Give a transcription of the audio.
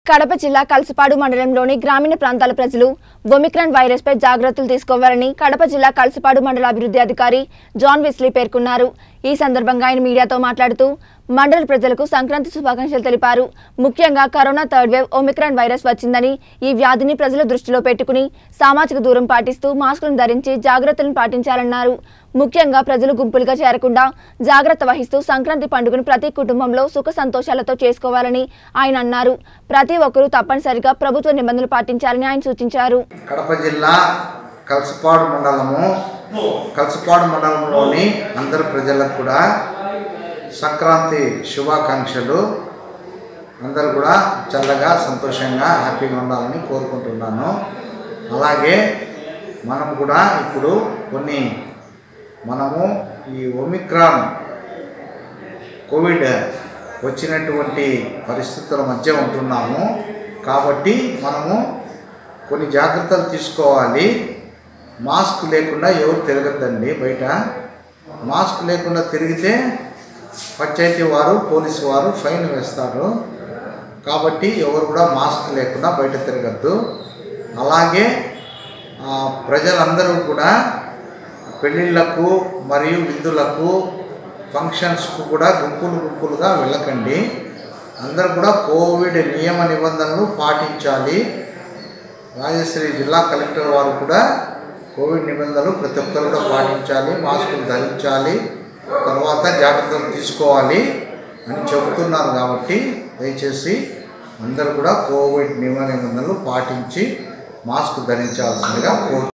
కడప జిల్లా కలసపాడు మండలంలోని గ్రామీణ ప్రాంతాల ప్రజలు ఒమిక్రాన్ వైరస్పై జాగ్రత్తలు తీసుకోవాలని కడప జిల్లా కలసపాడు మండల అభివృద్ధి అధికారి జాన్ వెస్లీ పేర్కొన్నారు ఈ సందర్భంగా ఆయన మీడియాతో మాట్లాడుతూ మండల ప్రజలకు సంక్రాంతి శుభాకాంక్షలు తెలిపారు ముఖ్యంగా corona third wave Omicron virus వచ్చిందని ఈ వ్యాధిని ప్రజల దృష్టిలో పెట్టుకుని సామాజిక దూరం పాటిస్తూ మాస్కులను ధరించి జాగ్రత్తలను పాటించాలన్నారు ముఖ్యంగా ప్రజలు గుంపులుగా చేరకుండా జాగ్రత్త వహిస్తూ సంక్రాంతి పండుగను ప్రతి కుటుంబంలో సుఖ సంతోషాలతో చేసుకోవాలని ఆయన అన్నారు ప్రతి ఒక్కరూ తప్పనిసరిగా ప్రభుత్వ నిబంధనలు పాటించాలని ఆయన సూచించారు కడప జిల్లా కలసపాడు మండలము కలసపాడు మండలంలోని అందరు ప్రజలకు కూడా సంక్రాంతి శుభాకాంక్షలు అందరూ కూడా చల్లగా సంతోషంగా హ్యాపీగా ఉండాలని కోరుకుంటున్నాను అలాగే మనం కూడా ఇప్పుడు కొన్ని మనము ఈ ఒమిక్రాన్ కోవిడ్ వచ్చినటువంటి పరిస్థితుల మధ్య ఉంటున్నాము కాబట్టి మనము కొన్ని జాగ్రత్తలు తీసుకోవాలి మాస్క్ లేకుండా ఎవరు తిరగద్దండి బయట మాస్క్ లేకుండా తిరిగితే పంచాయతీ వారు పోలీసు వారు ఫైన్ వేస్తారు కాబట్టి ఎవరు కూడా మాస్క్ లేకుండా బయట తిరగద్దు అలాగే ఆ, ప్రజలందరూ కూడా పెళ్ళిళ్ళకు మరియు విందులకు ఫంక్షన్స్కు కూడా గుంపులు గుంపులుగా వెళ్ళకండి అందరూ కూడా కోవిడ్ నియమ నిబంధనలు పాటించాలి రాజశ్రీ జిల్లా కలెక్టర్ వారు కూడా కోవిడ్ నిబంధనలు ప్రతి ఒక్కరు కూడా పాటించాలి మాస్కులు ధరించాలి తర్వాత జాగ్రత్తలు తీసుకోవాలి అని చెబుతున్నారు కాబట్టి దయచేసి అందరూ కూడా కోవిడ్ నియమ నిబంధనలు పాటించి మాస్క్ ధరించాల్సిందిగా కోరు